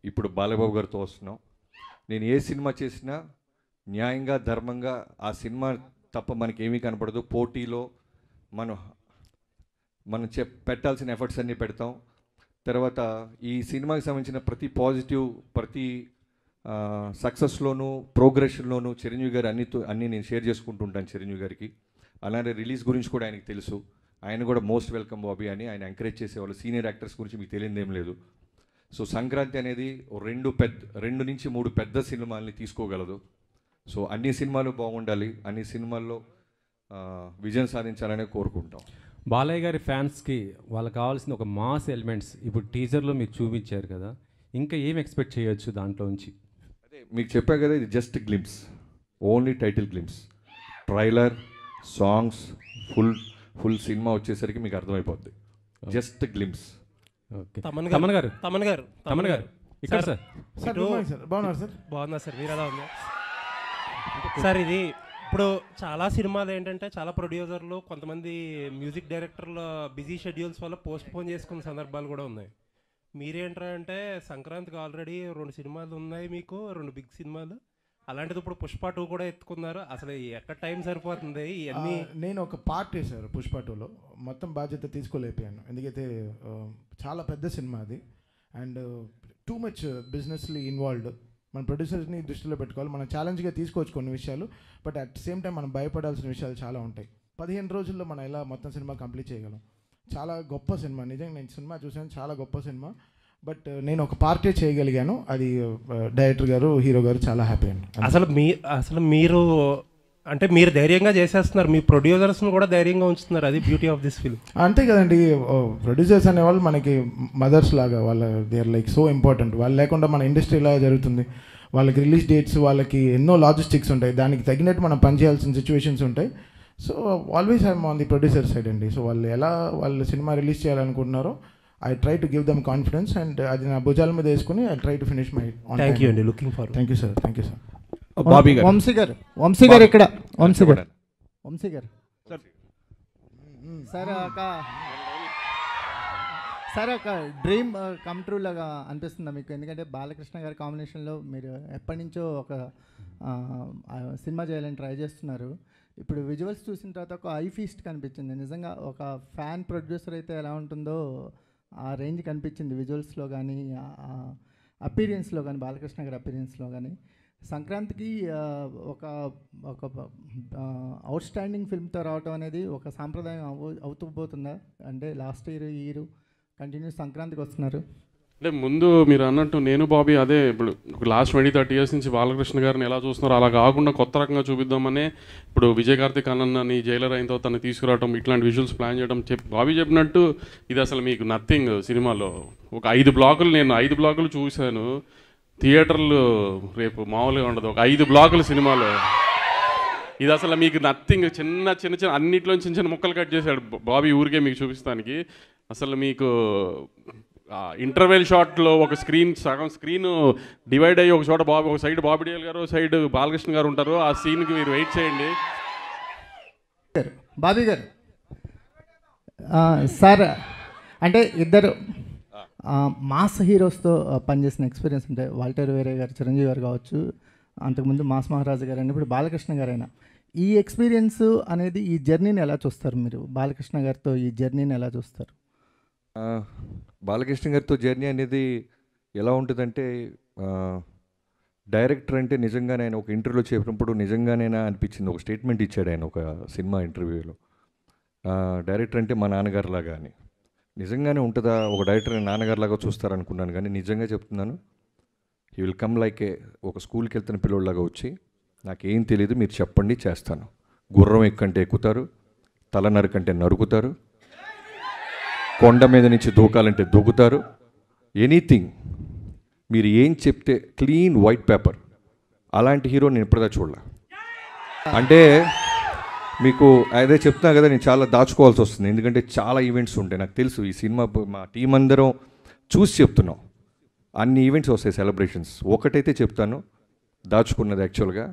ఇప్పుడు బాలబాబు గారితో వస్తున్నాం నేను ఏ సినిమా చేసినా న్యాయంగా ధర్మంగా ఆ సినిమా తప్ప మనకి ఏమీ కనపడదు పోటీలో మనం మనం చె పెట్టాల్సిన ఎఫర్ట్స్ అన్నీ పెడతాం తర్వాత ఈ సినిమాకి సంబంధించిన ప్రతి పాజిటివ్ ప్రతి సక్సెస్లోను ప్రోగ్రెషన్లోను చిరంజీవి గారు అన్ని అన్నీ నేను షేర్ చేసుకుంటూ ఉంటాను చిరంజీవి గారికి అలానే రిలీజ్ గురించి కూడా ఆయనకి తెలుసు ఆయన కూడా మోస్ట్ వెల్కమ్ బాబీ అని ఆయన ఎంకరేజ్ చేసేవాళ్ళు సీనియర్ యాక్టర్స్ గురించి మీకు తెలియదు ఏం లేదు సో సంక్రాంతి అనేది ఓ రెండు పెద్ద రెండు నుంచి మూడు పెద్ద సినిమాల్ని తీసుకోగలదు సో అన్ని సినిమాలు బాగుండాలి అన్ని సినిమాల్లో ఆ, విజయం సాధించాలనే కోరుకుంటాం బాలయ్య గారి ఫ్యాన్స్కి వాళ్ళకి కావాల్సిన ఒక మాస్ ఎలిమెంట్స్ ఇప్పుడు టీజర్లో మీరు చూపించారు కదా ఇంకా ఏం ఎక్స్పెక్ట్ చేయొచ్చు దాంట్లో నుంచి అదే మీకు చెప్పా కదా ఇది just glimpse only title glimpse trailer songs full full cinema వచ్చేసరికి మీకు అర్థమైపోద్ది జస్ట్ గ్లిమ్స్ ఓకే తమన్ తమన్ గారు తమన్ గారు తమన్ గారు ఇక్కడ sir sir good morning sir బాగున్నారు సార్ బాగున్నా సార్ మీరు ఎలా ఉన్నారు సార్ ఇది ఇప్పుడు చాలా సినిమాలు ఏంటంటే చాలా ప్రొడ్యూసర్లు కొంతమంది మ్యూజిక్ డైరెక్టర్లు బిజీ షెడ్యూల్స్ వల్ల పోస్ట్ పోన్ చేసుకున్న సందర్భాలు కూడా ఉన్నాయి మీరేంట్రా అంటే సంక్రాంతికి ఆల్రెడీ రెండు సినిమాలు ఉన్నాయి మీకు రెండు బిగ్ సినిమాలు అలాంటిది ఇప్పుడు పుష్ప టూ కూడా ఎత్తుకున్నారు అసలు ఎక్కడ టైం సరిపోతుంది ఇవన్నీ ఆ, నేను ఒక పార్ట్ చేశారు పుష్ప టూలో మొత్తం బాధ్యత తీసుకోలేకపోయాను ఎందుకైతే ఆ, చాలా పెద్ద సినిమా అది and too much businessly involved మన ప్రొడ్యూసర్స్ని దృష్టిలో పెట్టుకోవాలి మనం ఛాలెంజ్గా తీసుకోవచ్చు కొన్ని విషయాలు బట్ అట్ సేమ్ టైం మనం భయపడాల్సిన విషయాలు చాలా ఉంటాయి పదిహేను రోజుల్లో మనం ఎలా మొత్తం సినిమా కంప్లీట్ చేయగలం చాలా గొప్ప సినిమా నిజంగా నేను సినిమా చూసాను చాలా గొప్ప సినిమా బట్ నేను ఒక పార్టీ చేయగలిగాను అది డైరెక్టర్ గారు హీరో గారు చాలా హ్యాపీ అండి అసలు మీ అసలు మీరు అంటే మీరు ధైర్యంగా చేసేస్తున్నారు మీ ప్రొడ్యూసర్స్ని కూడా ధైర్యంగా ఉంచుతున్నారు అది బ్యూటీ ఆఫ్ దిస్ ఫిల్మ్ అంతే కదండి ప్రొడ్యూసర్స్ అనేవాళ్ళు మనకి మదర్స్ లాగా వాళ్ళ they are like so important వాళ్ళు లేకుండా మన ఇండస్ట్రీ ఇలా జరుగుతుంది వాళ్ళకి రిలీజ్ డేట్స్ వాళ్ళకి ఎన్నో లాజిస్టిక్స్ ఉంటాయి దానికి తగినట్టు మనం పనిచేయాల్సిన సిచ్యువేషన్స్ ఉంటాయి so always I'm on the producer side అండి సో వాళ్ళు ఎలా వాళ్ళు సినిమా రిలీజ్ చేయాలనుకుంటున్నారో I try to give them confidence and అది నా భుజాల మీద వేసుకుని I try to finish my thank you అండి looking for thank you sir thank you sir Bobby గారు వంశీ గారు వంశీ గారు ఇక్కడ వంశీ గారు వంశీ గారు సార్ ఒక సార్ ఒక డ్రీమ్ కమ్ ట్రూ లాగా అనిపిస్తుందా మీకు ఎందుకంటే బాలకృష్ణ గారి కాంబినేషన్లో మీరు ఎప్పటి నుంచో ఒక ఆ, ఆ, సినిమా చేయాలని ట్రై చేస్తున్నారు ఇప్పుడు విజువల్స్ చూసిన తర్వాత ఒక ఐ ఫీస్ట్ కనిపించింది నిజంగా ఒక ఫ్యాన్ ప్రొడ్యూసర్ అయితే ఎలా ఉంటుందో ఆ రేంజ్ కనిపించింది విజువల్స్లో కానీ అపీరియన్స్లో కానీ బాలకృష్ణ గారి అపీరియన్స్లో కానీ సంక్రాంతికి ఆ, ఒక ఒక అవుట్ స్టాండింగ్ ఫిల్మ్తో రావటం అనేది ఒక సాంప్రదాయం అవు అవుతూ పోతుందా అంటే లాస్ట్ ఇయర్ ఈ ఇయర్ కంటిన్యూ సంక్రాంతికి వస్తున్నారు అంటే ముందు మీరు అన్నట్టు నేను బాబీ అదే ఇప్పుడు లాస్ట్ ట్వంటీ థర్టీ ఇయర్స్ నుంచి బాలకృష్ణ గారిని ఎలా చూస్తున్నారో అలా కాకుండా కొత్త రకంగా చూపిద్దామనే ఇప్పుడు విజయ్ కార్తిక్ అన్నని జైలర్ అయిన తర్వాత తను తీసుకురావడం ఇట్లాంటి విజువల్స్ ప్లాన్ చేయడం చెప్పి బాబీ చెప్పినట్టు ఇది అసలు మీకు నథింగ్ సినిమాలో ఒక ఐదు బ్లాకులు నేను ఐదు బ్లాకులు చూశాను థియేటర్లు రేపు మామూలుగా ఉండదు ఒక ఐదు బ్లాకులు సినిమాలో ఇది అసలు మీకు నథింగ్ చిన్న చిన్న చిన్న అన్నిట్లో చిన్న చిన్న ముక్కలు కట్ చేశాడు బ- బాబీ ఊరికే మీకు చూపిస్తానికి అసలు మీకు ఇంటర్వెల్ షాట్లో ఒక స్క్రీన్ సగం స్క్రీన్ డివైడ్ అయ్యి ఒక చోట బాబు ఒక సైడ్ బాబీ డియల్ గారు సైడ్ బాలకృష్ణ గారు ఉంటారు ఆ సీన్కి మీరు వెయిట్ చేయండి గారు బాబీ గారు ఆ, సార్ అంటే ఇద్దరు ఆ, మాస్ హీరోస్తో ఆ, పనిచేసిన ఎక్స్పీరియన్స్ ఉంటాయి వాల్టర్ వేరే గారు చిరంజీవి గారు కావచ్చు అంతకుముందు మాస్ మహారాజు గారు అయినా ఇప్పుడు బాలకృష్ణ గారు అయినా ఈ ఎక్స్పీరియన్స్ అనేది ఈ జర్నీని ఎలా చూస్తారు మీరు బాలకృష్ణ గారితో ఈ జర్నీని ఎలా చూస్తారు ఆ, బాలకృష్ణ గారితో జర్నీ అనేది ఎలా ఉంటుందంటే ఆ, డైరెక్టర్ అంటే నిజంగానే ఆయన ఒక ఇంటర్వ్యూలో చెప్పినప్పుడు నిజంగానేనా అనిపించింది ఒక స్టేట్మెంట్ ఇచ్చాడు ఆయన ఒక సినిమా ఇంటర్వ్యూలో ఆ, డైరెక్టర్ అంటే మా నాన్నగారిలాగా అని నిజంగానే ఉంటుందా ఒక డైరెక్టర్ నాన్నగారిలాగా చూస్తారనుకున్నాను కానీ నిజంగా చెప్తున్నాను he will come like a ఒక స్కూల్కి వెళ్తున్న పిల్లోళ్ళలాగా వచ్చి నాకేం తెలియదు మీరు చెప్పండి చేస్తాను గుర్రం ఎక్కంటే ఎక్కుతారు తల నరకంటే నరుకుతారు కొండ మీద నుంచి దూకాలంటే దూకుతారు ఎనీథింగ్ మీరు ఏం చెప్తే క్లీన్ వైట్ పేపర్ అలాంటి హీరో నేను ఇప్పటిదా చూడలే అంటే మీకు అదే చెప్తున్నా కదా నేను చాలా దాచుకోవాల్సి వస్తుంది ఎందుకంటే చాలా ఈవెంట్స్ ఉంటాయి నాకు తెలుసు ఈ సినిమా ప- మా టీం అందరం చూసి చెప్తున్నాం అన్ని ఈవెంట్స్ వస్తాయి సెలబ్రేషన్స్ ఒకటైతే చెప్తాను దాచుకున్నది యాక్చువల్గా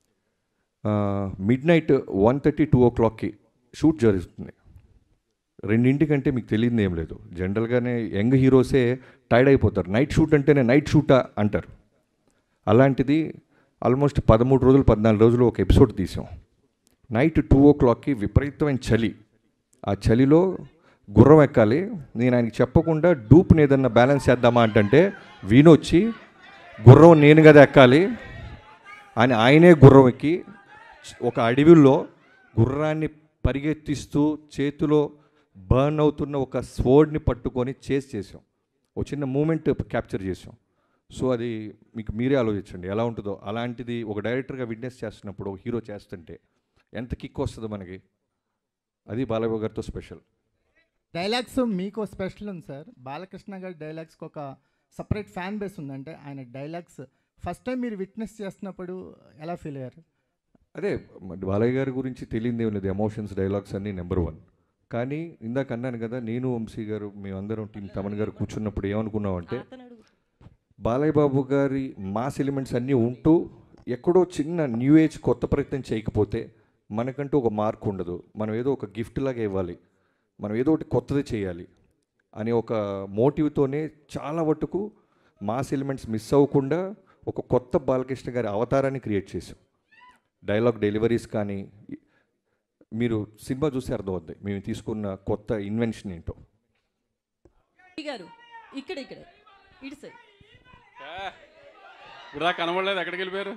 midnight one thirty two ఓ క్లాక్కి షూట్ జరుగుతుంది రెండింటికంటే మీకు తెలియదు ఏం లేదు జనరల్గానే యంగ్ హీరోసే టైర్డ్ అయిపోతారు నైట్ షూట్ అంటేనే నైట్ షూటా అంటారు అలాంటిది ఆల్మోస్ట్ పదమూడు రోజులు పద్నాలుగు రోజులు ఒక ఎపిసోడ్ తీసాం నైట్ టూ ఓ క్లాక్కి విపరీతమైన చలి ఆ చలిలో గుర్రం ఎక్కాలి నేను ఆయనకి చెప్పకుండా డూప్ని ఏదన్నా బ్యాలెన్స్ చేద్దామా అంటే వీణొచ్చి గుర్రం నేను కదా ఎక్కాలి అని ఆయనే గుర్రం ఎక్కి ఒక అడవిలో గుర్రాన్ని పరిగెత్తిస్తూ చేతిలో బర్న్ అవుతున్న ఒక స్వోర్డ్ని పట్టుకొని చేసి చేసాం ఒక చిన్న మూమెంట్ క్యాప్చర్ చేసాం సో అది మీకు మీరే ఆలోచించండి ఎలా ఉంటుందో అలాంటిది ఒక డైరెక్టర్గా విట్నెస్ చేస్తున్నప్పుడు ఒక హీరో చేస్తుంటే ఎంత కిక్ వస్తుంది మనకి అది బాలయ్య గారితో స్పెషల్ డైలాగ్స్ మీకు స్పెషల్ ఉంది సార్ బాలకృష్ణ గారి డైలాగ్స్కి ఒక సపరేట్ ఫ్యాన్ బేస్ ఉంది అంటే ఆయన డైలాగ్స్ ఫస్ట్ టైం మీరు విట్నెస్ చేస్తున్నప్పుడు ఎలా ఫీల్ అయ్యారు అదే మ- బాలయ్య గారి గురించి తెలియదు ఏం లేదు ఎమోషన్స్ డైలాగ్స్ అన్నీ నెంబర్ వన్ కానీ ఇందాక అన్నాను కదా నేను వంశీ గారు మేమందరం టీం తమన్ గారు కూర్చున్నప్పుడు ఏమనుకున్నామంటే బాలయ్య బాబు గారి మాస్ ఎలిమెంట్స్ అన్నీ ఉంటూ ఎక్కడో చిన్న న్యూ ఏజ్ కొత్త ప్రయత్నం చేయకపోతే మనకంటూ ఒక మార్క్ ఉండదు మనం ఏదో ఒక గిఫ్ట్ లాగా ఇవ్వాలి మనం ఏదో ఒకటి కొత్తది చేయాలి అనే ఒక మోటివ్తోనే చాలా మటుకు మాస్ ఎలిమెంట్స్ మిస్ అవ్వకుండా ఒక కొత్త బాలకృష్ణ గారి అవతారాన్ని క్రియేట్ చేసాం డైలాగ్ డెలివరీస్ కానీ మీరు సినిమా చూస్తే అర్థమవుద్ది మేము తీసుకున్న కొత్త ఇన్వెన్షన్ ఏంటో గారు ఇక్కడ ఇక్కడ ఇటు సైడ్ ఇప్పుడు దాకా కనబడలేదు ఎక్కడికి వెళ్ళిపోయారు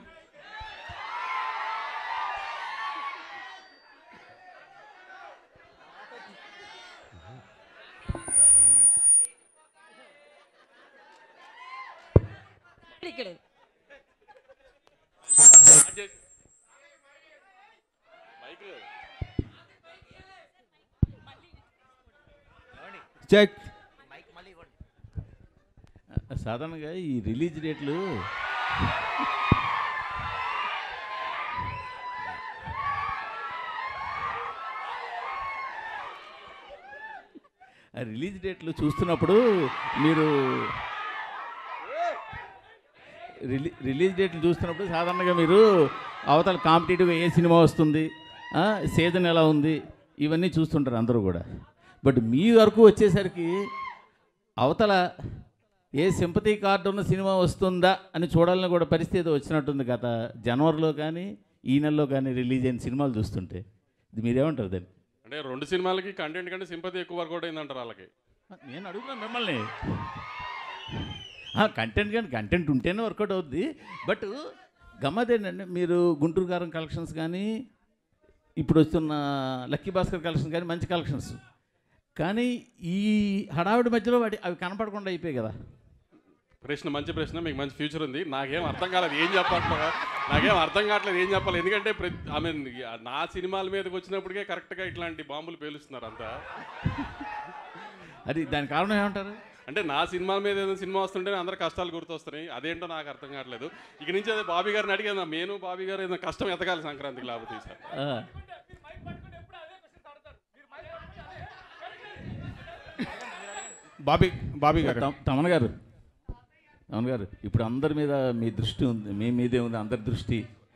ఇక్కడ చెక్ సాధారణంగా ఈ రిలీజ్ డేట్లు ఆ రిలీజ్ డేట్లు చూస్తున్నప్పుడు మీరు రిలీ రిలీజ్ డేట్లు చూస్తున్నప్పుడు సాధారణంగా మీరు అవతల కాంపిటేటివ్గా ఏ సినిమా వస్తుంది సీజన్ ఎలా ఉంది ఇవన్నీ చూస్తుంటారు అందరూ కూడా బట్ మీ వరకు వచ్చేసరికి అవతల ఏ సింపతి కార్డు ఉన్న సినిమా వస్తుందా అని చూడాలని కూడా పరిస్థితి వచ్చినట్టుంది గత జనవరిలో కానీ ఈ నెలలో కానీ రిలీజ్ అయిన సినిమాలు చూస్తుంటే ఇది మీరేమంటారు దాన్ని అంటే రెండు సినిమాలకి కంటెంట్ కంటే సింపతి ఎక్కువ వర్కౌట్ అయిందంటారు వాళ్ళకి నేను అడుగుతున్నాను మిమ్మల్ని కంటెంట్ కానీ కంటెంట్ ఉంటేనే వర్కౌట్ అవుద్ది బట్ గమ్మత్ ఏంటంటే మీరు గుంటూరు గారం కలెక్షన్స్ కానీ ఇప్పుడు వస్తున్న లక్కీ భాస్కర్ కలెక్షన్స్ కానీ మంచి కలెక్షన్స్ కానీ ఈ హడావిడి మధ్యలో వాటి అవి కనపడకుండా అయిపోయాయి కదా ప్రశ్న మంచి ప్రశ్న మీకు మంచి ఫ్యూచర్ ఉంది నాకేం అర్థం కాలేదు ఏం చెప్పాలి నాకేం అర్థం కావట్లేదు ఏం చెప్పాలి ఎందుకంటే ప్రతి ఐ మీన్ నా సినిమాల మీదకి వచ్చినప్పటికే కరెక్ట్గా ఇట్లాంటి బాంబులు పేలుస్తున్నారు అంతా అది దాని కారణం ఏమంటారు అంటే నా సినిమాల మీద ఏదైనా సినిమా వస్తుంటే అందరు కష్టాలు గుర్తొస్తున్నాయి అదేంటో నాకు అర్థం కావట్లేదు ఇక నుంచి అదే బాబీ గారిని అడిగాను నేను బాబీ గారు ఏదైనా కష్టం ఎతకాలి సంక్రాంతికి లేకపోతే సార్ ఆ. బాబీ బాబీ గారు తమ- తమన్ గారు తమన్ గారు ఇప్పుడు అందరి మీద మీ దృష్టి ఉంది మీ మీదే ఉంది అందరి దృష్టి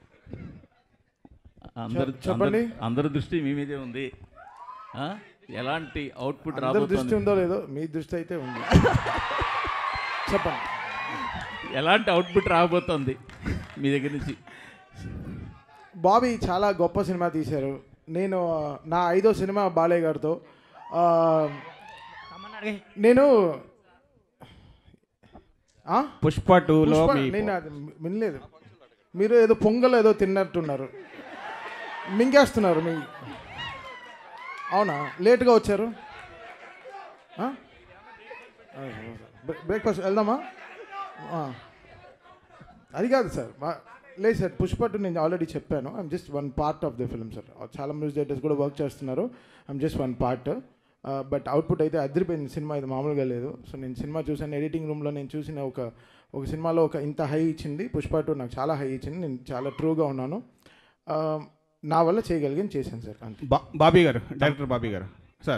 అందరి చెప్- చెప్పండి. అందరి- అందరి దృష్టి మీ మీదే ఉంది ఆ? ఎలాంటి అవుట్పుట్ అందరి దృష్టి రాబోతుంది ఉందో లేదో మీ దృష్టి అయితే ఉంది చెప్పండి ఎలాంటి అవుట్పుట్ రాబోతోంది మీ దగ్గర నుంచి బాబీ చాలా గొప్ప సినిమా తీశారు నేను ఆ, నా ఐదో సినిమా బాలయ్య గారితో ఆ, నేను ఆ? పుష్ప టూలో పుష్ప- మీ నేను అది వినలేదు మీరు ఏదో పొంగల్ ఏదో తిన్నట్టున్నారు మింగేస్తున్నారు మీ అవునా లేట్గా వచ్చారు ఆ? బ్రే- బ్రేక్ఫాస్ట్ వెళ్దామా ఆ. అది కాదు సార్ మా- లేదు సార్ పుష్ప టూ నేను ఆల్రెడీ చెప్పాను I'm just one part of the film sir చాలా మ్యూజిక్ డైరెక్టర్స్ కూడా వర్క్ చేస్తున్నారు I'm just one part but output అయితే అదిరిపోయింది సినిమా ఇది మామూలుగా లేదు సో నేను సినిమా చూసాను ఎడిటింగ్ రూమ్లో నేను చూసిన ఒక ఒక సినిమాలో ఒక ఇంత హై ఇచ్చింది పుష్ప టూ నాకు చాలా హై ఇచ్చింది నేను చాలా ట్రూగా ఉన్నాను ఆ, నా వల్ల చేయగలిగాను చేశాను సార్ అంతే బా- బాబీ గారు డైరెక్టర్ బాబీ గారు సార్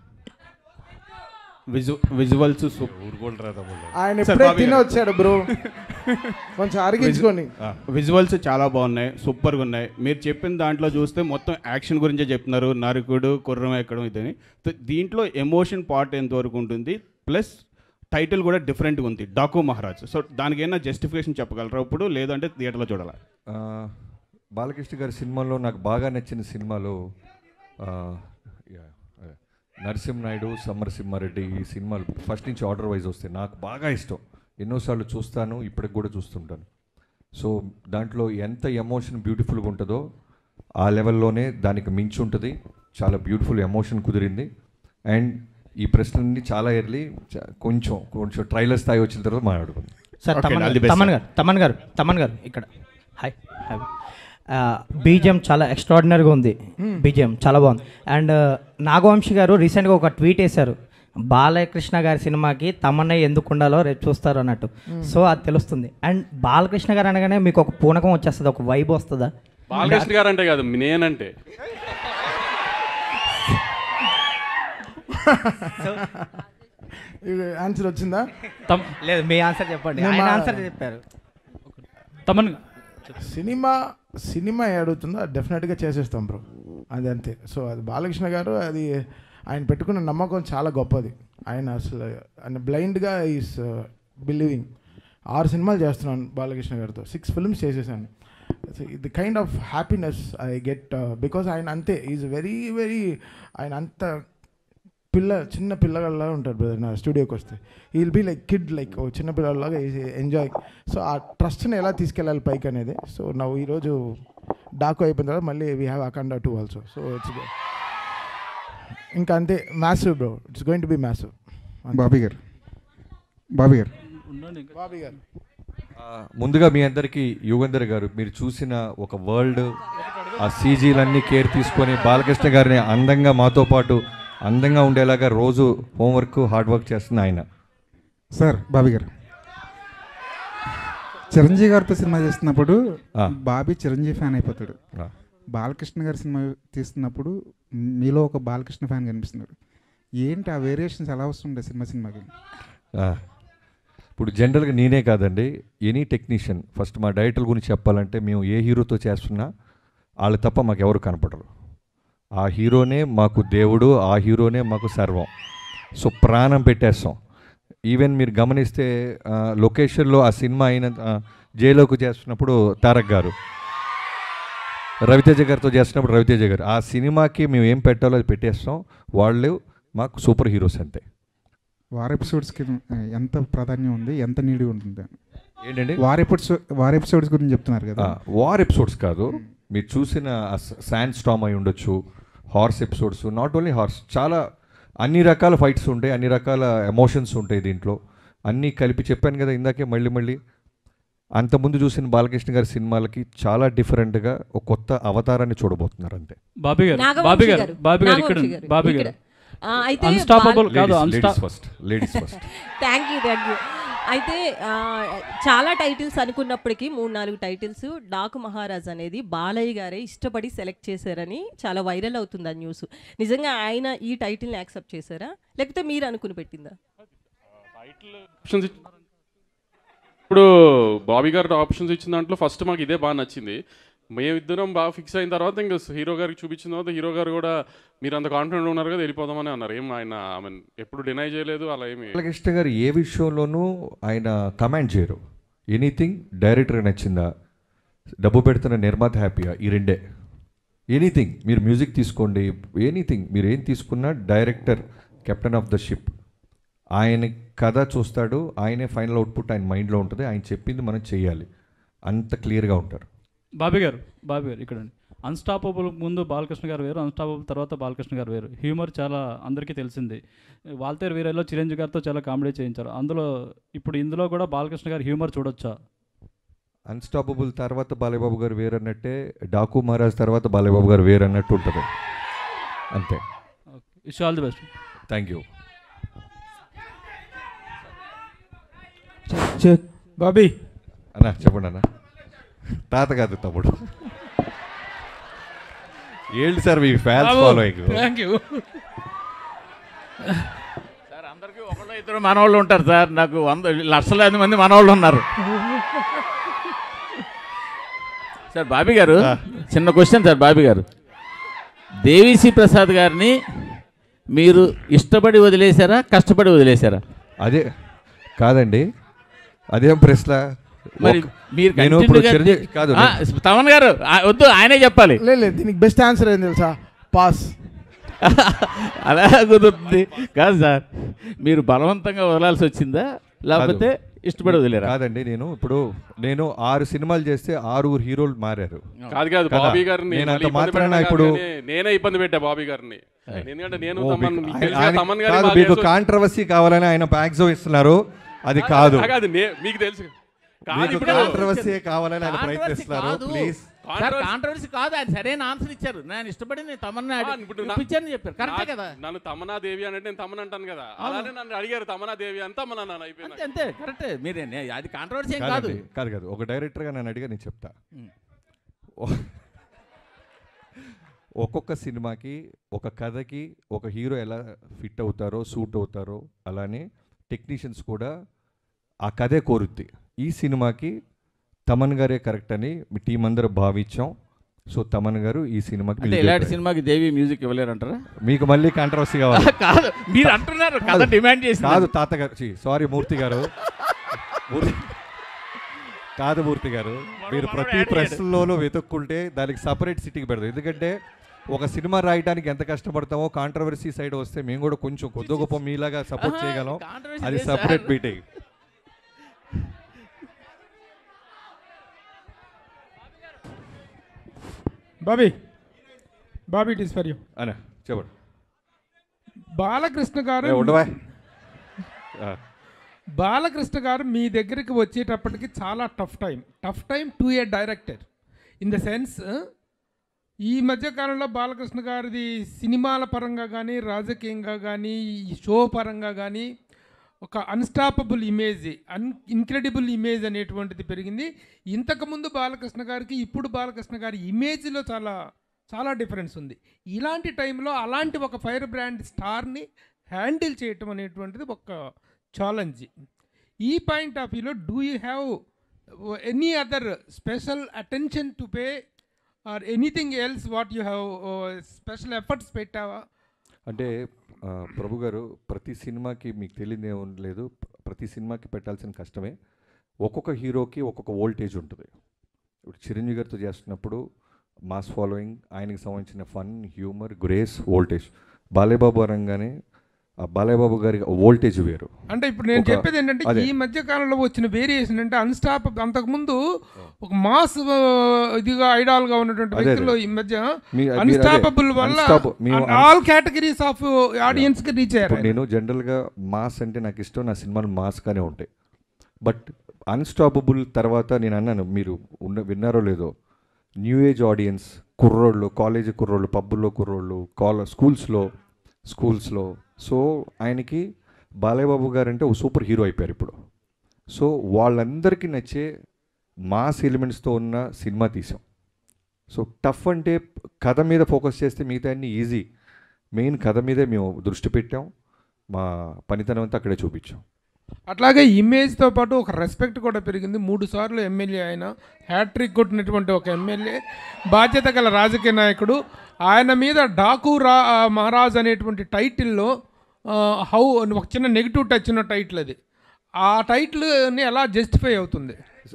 విజు విజువల్స్ ఆయన సార్, ఎప్పుడే బాబీ తినే గారు. వచ్చాడు బ్రో కొంచెం అరిగించుకొని విజువల్స్ చాలా బాగున్నాయి సూపర్గా ఉన్నాయి మీరు చెప్పిన దాంట్లో చూస్తే మొత్తం యాక్షన్ గురించే చెప్తున్నారు నరుకుడు కుర్రం ఎక్కడం ఇదని తో దీంట్లో ఎమోషన్ పార్ట్ ఎంతవరకు ఉంటుంది ప్లస్ టైటిల్ కూడా డిఫరెంట్గా ఉంది డాకు మహారాజ్ సో దానికి ఏమైనా జస్టిఫికేషన్ చెప్పగలరా ఇప్పుడు లేదంటే థియేటర్లో చూడాలా ఆ, బాలకృష్ణ గారి సినిమాలో నాకు బాగా నచ్చిన సినిమాలో ఆ, యా, అదే. నరసింహనాయుడు సమరసింహారెడ్డి ఈ సినిమాలు ఫస్ట్ నుంచి ఆర్డర్ వైజ్ వస్తాయి నాకు బాగా ఇష్టం ఎన్నోసార్లు చూస్తాను ఇప్పటికి కూడా చూస్తుంటాను సో దాంట్లో ఎంత ఎమోషన్ బ్యూటిఫుల్గా ఉంటుందో ఆ లెవెల్లోనే దానికి మించి ఉంటుంది చాలా బ్యూటిఫుల్ ఎమోషన్ కుదిరింది అండ్ ఈ ప్రశ్నలన్నీ చాలా ఎర్లీ కొంచెం కొంచెం ట్రైలర్ స్థాయి వచ్చిన తర్వాత మాట్లాడుకుందాం sir Okay, Thaman all the best, Thaman sir. గారు తమన్ గారు తమన్ గారు ఇక్కడ హాయ్ హాయ్ బీజిఎం చాలా ఎక్స్ట్రాడినరీగా ఉంది బీజిఎం చాలా బాగుంది అండ్ నాగవంశి గారు రీసెంట్గా ఒక ట్వీట్ వేశారు బాలకృష్ణ గారి సినిమాకి తమన్నా ఎందుకు ఉండాలో రేపు చూస్తారు అన్నట్టు సో అది తెలుస్తుంది అండ్ బాలకృష్ణ గారు అనగానే మీకు ఒక పూనకం వచ్చేస్తుంది ఒక వైబ్ వస్తుందా బాలకృష్ణ గారు అంటే కాదు నేనంటే ఆన్సర్ వచ్చిందా తమ్ లేదు మీ ఆన్సర్ చెప్పండి నేను ఆయన మా- ఆన్సర్ చెప్పారు తమన్ సినిమా సినిమా ఏ అడుగుతుందో అది డెఫినెట్గా చేసేస్తాం బ్రో అది అంతే సో అది బాలకృష్ణ గారు అది ఆయన పెట్టుకున్న నమ్మకం చాలా గొప్పది ఆయన అసలు ఆయన బ్లైండ్గా ఈస్ బిలీవింగ్ ఆరు సినిమాలు చేస్తున్నాను బాలకృష్ణ గారితో సిక్స్ ఫిల్మ్స్ చేసేసాను the kind of happiness I get because ఆయన అంతే ఈజ్ వెరీ వెరీ ఆయన అంత పిల్ల చిన్న పిల్లగాళ్ళ ఉంటారు బ్రదర్ నా స్టూడియోకి వస్తే he will be like kid like ఓ చిన్న పిల్లలాగా ఎంజాయ్ సో ఆ ట్రస్ట్ని ఎలా తీసుకెళ్ళాలి పైకి అనేది సో నా ఈరోజు డాకు అయిపోయిన తర్వాత మళ్ళీ we have Akhanda two also so it's ఇంకా అంతే massive bro it's going to be massive Bobby గారు బాబీ గారు బాబీ గారు ఆ, ముందుగా మీ అందరికీ యుగంధర్ గారు మీరు చూసిన ఒక వరల్డ్ ఆ సీజీలన్నీ కేర్ తీసుకొని బాలకృష్ణ గారిని అందంగా మాతో పాటు అందంగా ఉండేలాగా రోజు హోంవర్క్ హార్డ్ వర్క్ చేస్తున్న ఆయన సార్ బాబీ గారు చిరంజీవి గారితో సినిమా చేస్తున్నప్పుడు ఆ. బాబీ చిరంజీవి ఫ్యాన్ అయిపోతాడు ఆ. బాలకృష్ణ గారి సినిమా తీస్తున్నప్పుడు మీలో ఒక బాలకృష్ణ ఫ్యాన్ కనిపిస్తున్నాడు ఏంటి ఆ వేరియేషన్స్ ఎలా వస్తుంటాయి సినిమా సినిమాకి ఆ, ఇప్పుడు జనరల్గా నేనే కాదండి ఎనీ టెక్నీషియన్ ఫస్ట్ మా డైరెక్టర్ గురించి చెప్పాలంటే మేము ఏ హీరోతో చేస్తున్నా వాళ్ళు తప్ప మాకు ఎవరు కనపడరు ఆ హీరోనే మాకు దేవుడు ఆ హీరోనే మాకు సర్వం సో ప్రాణం పెట్టేస్తాం ఈవెన్ మీరు గమనిస్తే ఆ, లొకేషన్లో ఆ సినిమా అయిన ఆ, జైలోకి చేస్తున్నప్పుడు తారక్ గారు రవితేజ గారితో చేస్తున్నప్పుడు రవితేజ గారు ఆ సినిమాకి మేము ఏం పెట్టాలో అది పెట్టేస్తాం వాళ్ళు మాకు సూపర్ హీరోస్ అంతే వార్ ఎపిసోడ్స్కి ఎంత ప్రాధాన్యం ఉంది ఎంత నీడి ఉంటుంది ఏంటండి వార్ ఎపిసోడ్ వార్ ఎపిసోడ్స్ గురించి చెప్తున్నారు కదా వార్ ఎపిసోడ్స్ కాదు మీరు చూసిన శాండ్ స్టామ్ అయి ఉండొచ్చు horse episodes not only horse చాలా అన్ని రకాల ఫైట్స్ ఉంటాయి అన్ని రకాల ఎమోషన్స్ ఉంటాయి దీంట్లో అన్నీ కలిపి చెప్పాను కదా ఇందాకే మళ్ళీ మళ్ళీ అంతకుముందు చూసిన బాలకృష్ణ గారి సినిమాలకి చాలా డిఫరెంట్గా ఒక కొత్త అవతారాన్ని చూడబోతున్నారు అంతే బాబీ గారు నాగవంశి బాబీ గారు గారు, బాబీ గారు ఇక్కడ నాగవంశి ఉంది. గారు, బాబీ ఇక్కడ. గారు ఆ, అయితే అన్స్టాపబుల్ కాదు లేడీస్ అన్స్టా first ladies first thank you thank you అయితే ఆ, చాలా టైటిల్స్ అనుకున్నప్పటికీ మూడు నాలుగు టైటిల్స్ డాకు మహారాజ్ అనేది బాలయ్య గారే ఇష్టపడి సెలెక్ట్ చేశారని చాలా వైరల్ అవుతుంది ఆ న్యూస్ నిజంగా ఆయన ఈ టైటిల్ని యాక్సెప్ట్ చేశారా లేకపోతే మీరు అనుకుని పెట్టిందా ఆప్షన్స్ ఇచ్చి- ఇప్పుడు బాబీ గారు ఆప్షన్స్ ఇచ్చిన దాంట్లో ఫస్ట్ మాకు ఇదే బాగా నచ్చింది మేమిద్దరం బాగా ఫిక్స్ అయిన తర్వాత ఇంకా హీరో గారికి చూపించిన తర్వాత హీరో గారు కూడా మీరు అంత కాన్ఫిడెంట్ ఉన్నారు కదా వెళ్ళిపోదామని అన్నారు ఏం ఆయన ఐ మీన్ ఎప్పుడు డినై చేయలేదు అలా ఏమి బాలకృష్ణ గారు ఏ విషయంలోనూ ఆయన కమాండ్ చేయరు ఎనీథింగ్ డైరెక్టర్ నచ్చిందా డబ్బు పెడుతున్న నిర్మాత హ్యాపీయా ఈ రెండే ఎనీథింగ్ మీరు మ్యూజిక్ తీసుకోండి ఎనీథింగ్ మీరు ఏం తీసుకున్నా director captain of the ship ఆయన కథ చూస్తాడు ఆయనే ఫైనల్ అవుట్పుట్ ఆయన మైండ్లో ఉంటుంది ఆయన చెప్పింది మనం చేయాలి అంత క్లియర్గా ఉంటారు బాబీ గారు బాబీ గారు ఇక్కడ అన్స్టాపబుల్ ముందు బాలకృష్ణ గారు వేరు అన్స్టాపబుల్ తర్వాత బాలకృష్ణ గారు వేరు హ్యూమర్ చాలా అందరికీ తెలిసింది వాల్తేరు వీరలో చిరంజీవి గారితో చాలా కామెడీ చేయించారు అందులో ఇప్పుడు ఇందులో కూడా బాలకృష్ణ గారి హ్యూమర్ చూడొచ్చా అన్స్టాపబుల్ తర్వాత బాలయ్యబాబు గారు వేరన్నట్టే డాకు మహారాజ్ తర్వాత బాలయ్యబాబు గారు వేరన్నట్టు ఉంటుంది అంతే wish all the best thank you Bobby అన్న చెప్పండి అన్న తాత కాదు తమ్ముడు ఏంటి సార్ మీ fans following thank you sir అందరికీ ఒకళ్ళు ఇద్దరు మనవాళ్ళు ఉంటారు సార్ నాకు వంద లక్షలాది మంది మనవాళ్ళు ఉన్నారు సార్ బాబీ గారు చిన్న క్వశ్చన్ సార్ బాబీ గారు దేవిశ్రీ ప్రసాద్ గారిని మీరు ఇష్టపడి వదిలేశారా కష్టపడి వదిలేశారా అదే కాదండి అదేం ప్రశ్న మరి ఒక- మీరు నేను ఇప్పుడు continually గా- చిరంజీవి కాదు ఆ, తమన్ గారు ఆ, వద్దు ఆయనే చెప్పాలి లేదు లేదు దీనికి బెస్ట్ ఆన్సర్ ఏం తెలుసా పాస్ అలా కుదురుతుంది కాదు సార్ మీరు బలవంతంగా వదలాల్సి వచ్చిందా లేకపోతే ఇష్టపడి వదిలేరా కాదండి నేను ఇప్పుడు నేను ఆరు సినిమాలు చేస్తే ఆరుగురు హీరోలు మారారు కాదు కాదు కదా? బాబీ గారిని నేను మళ్ళీ అంత ఇబ్బంది మాత్రాన పెట్టడం ఇప్పుడు కాదు కానీ నేనే ఇబ్బంది పెట్టా బాబీ గారిని ఎందుకంటే నేను ఓ, తమన్ మీకు- మీకు ఆయన- తెలుసు కదా, ఆయన- తమన్ గారి కాదు మా మీకు కేసు- కాంట్రవర్సీ కావాలని ఆయన ప్యాక్సో ఇస్తున్నారు అది కాదు కాదు నే- మీకు తెలుసు కాదు మీకు ఇప్పుడు కాంట్రవర్సీ కావాలని ఆయన Controversy ప్రయత్నిస్తున్నారు కాదు. ప్లీజ్ సార్ కాంట్రవర్సీ కాదు ఆయన సరైన ఆన్సర్ ఇచ్చారు నేను ఇష్టపడి నేను తమన్నా ఆ, ఇప్పుడు నా- ఇప్పించాను చెప్పారు కరెక్టే నా- కదా నన్ను తమనా దేవి అని అంటే నేను తమన్ అంటాను కదా అలానే నన్ను అడిగారు తమనా దేవి అంతా మన నాన్న అయిపోయింది అంతే అంతే కరెక్టే మీరే నే- అది కాంట్రవర్సీ ఏం కాదు కాదండి, కాదు కాదు ఒక డైరెక్టర్గా నన్ను అడిగా నేను చెప్తా ఉమ్. ఓ- ఒక్కొక్క సినిమాకి ఒక కథకి ఒక హీరో ఎలా ఫిట్ అవుతారో సూట్ అవుతారో అలానే టెక్నీషియన్స్ కూడా ఆ కథే కోరుద్ది ఈ సినిమాకి తమన్ గారే కరెక్ట్ అని మీ టీం అందరూ భావించాం సో తమన్ గారు ఈ సినిమాకి అంటే మీరు ఇలాంటి చెప్పారు. సినిమాకి దేవి మ్యూజిక్ ఇవ్వలేరంటారా మీకు మళ్ళీ కాంట్రవర్సీ కావాలి కాదు మీరు అంటున్నారు కథ కాదు, డిమాండ్ చేసి కాదు తాతగారు సారీ మూర్తి గారు మూర్తి కాదు మూర్తి గారు మీరు ప్రతి ప్రశ్నలోనూ వెతుక్కుంటే దానికి సపరేట్ సిటీకి పెడతాం ఎందుకంటే ఒక సినిమా రాయడానికి ఎంత కష్టపడతామో కాంట్రవర్సీ సైడ్ వస్తే మేము కూడా కొంచెం కొద్ది గొప్ప మీలాగా సపోర్ట్ ఆహా, చేయగలం controversy అది లేదు separate sir. Meeting Bobby Bobby it is for you అనే చెప్పండి బాలకృష్ణ గారు ఏ, ఉండవా ఆ, బాలకృష్ణ గారు మీ దగ్గరికి వచ్చేటప్పటికి చాలా tough time tough time to a director in the sense ఈ మధ్యకాలంలో బాలకృష్ణ గారిది సినిమాల పరంగా కానీ రాజకీయంగా కానీ ఈ షో పరంగా కానీ ఒక unstoppable image an incredible image అనేటువంటిది పెరిగింది ఇంతకుముందు బాలకృష్ణ గారికి ఇప్పుడు బాలకృష్ణ గారి ఇమేజ్లో చాలా చాలా డిఫరెన్స్ ఉంది ఇలాంటి టైంలో అలాంటి ఒక ఫైర్ బ్రాండ్ స్టార్ని హ్యాండిల్ చేయటం అనేటువంటిది ఒక ఛాలెంజ్ ఈ పాయింట్ ఆఫ్ వ్యూలో do you have any other special attention to pay or anything else what you have special efforts పెట్టావా అంటే ఆ, ప్రభు గారు ప్రతి సినిమాకి మీకు తెలియదు ఏం లేదు ప్రతి సినిమాకి పెట్టాల్సిన కష్టమే ఒక్కొక్క హీరోకి ఒక్కొక్క వోల్టేజ్ ఉంటుంది ఇప్పుడు చిరంజీవి గారితో చేస్తున్నప్పుడు మాస్ ఫాలోయింగ్ ఆయనకి సంబంధించిన fun humour grace voltage Balebabu అనగానే ఆ బాలేబాబు గారి వోల్టేజ్ వేరు అంటే ఇప్పుడు నేను ఒక- చెప్పేది ఏంటంటే అదే. ఈ మధ్య కాలంలో వచ్చిన వేరియేషన్ అంటే అన్స్టాప్ అంతకుముందు ఒక మాస్ ఇదిగా ఐడాల్ గా ఉన్నటువంటి అదే, అదే. వ్యక్తులు ఈ మధ్య మీ- మీరు అదే, అన్స్టాపబుల్ వల్ల unstop- మేము un- all categories of audiences కి రీచ్ అయ్యారు ఇప్పుడు నేను జనరల్గా మాస్ అంటే నాకు ఇష్టం నా సినిమాలు మాస్గానే ఉంటాయి బట్ అన్స్టాపబుల్ తర్వాత నేను అన్నాను మీరు ఉన్న విన్నారో లేదో న్యూ ఏజ్ ఆడియన్స్ కుర్రోళ్ళు కాలేజీ కుర్రోళ్ళు పబ్బుల్లో కుర్రోళ్ళు కాల స్కూల్స్లో స్కూల్స్లో సో ఆయనకి బాలయ్య బాబు గారు అంటే ఒక సూపర్ హీరో అయిపోయారు ఇప్పుడు సో వాళ్ళందరికీ నచ్చే మాస్ ఎలిమెంట్స్తో ఉన్న సినిమా తీసాం సో టఫ్ అంటే కథ మీద ఫోకస్ చేస్తే మిగతా అన్ని ఈజీ మెయిన్ కథ మీదే మేము దృష్టి పెట్టాం మా పనితనం అంతా అక్కడే చూపించాం అట్లాగే ఇమేజ్తో పాటు ఒక రెస్పెక్ట్ కూడా పెరిగింది మూడు సార్లు ఎమ్మెల్యే ఆయన హ్యాట్రిక్ కొట్టినటువంటి ఒక ఎమ్మెల్యే బాధ్యత గల రాజకీయ నాయకుడు ఆయన మీద డాకు రా ఆ, మహారాజ్ అనేటువంటి టైటిల్లో హౌ ఒక చిన్న నెగిటివ్ టచ్ ఉన్న టైటిల్ అది ఆ టైటిల్ని ఎలా జస్టిఫై అవుతుంది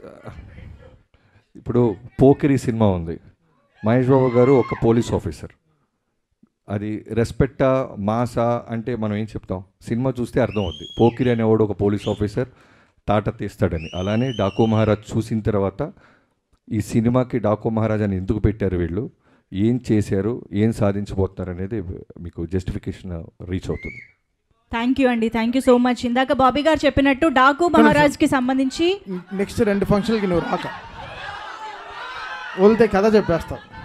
ఇప్పుడు పోకిరి సినిమా ఉంది మహేష్ బాబు గారు ఒక పోలీస్ ఆఫీసర్ అది రెస్పెక్టా మాసా అంటే మనం ఏం చెప్తాం సినిమా చూస్తే అర్థం అవుద్ది పోకిరి అనేవాడు ఒక పోలీస్ ఆఫీసర్ తాట తీస్తాడని అలానే డాకు మహారాజ్ చూసిన తర్వాత ఈ సినిమాకి డాకు మహారాజ్ అని ఎందుకు పెట్టారు వీళ్ళు ఏం చేశారు ఏం సాధించబోతున్నారు అనేది మీకు జస్టిఫికేషన్ రీచ్ అవుతుంది థ్యాంక్ యూ అండి థ్యాంక్ యూ సో మచ్ ఇందాక బాబీ గారు చెప్పినట్టు డాకు మహారాజ్కి సంబంధించి నెక్స్ట్ రెండు ఫంక్షన్లకి నువ్వు రాక వదిలితే కథ చెప్పేస్తావు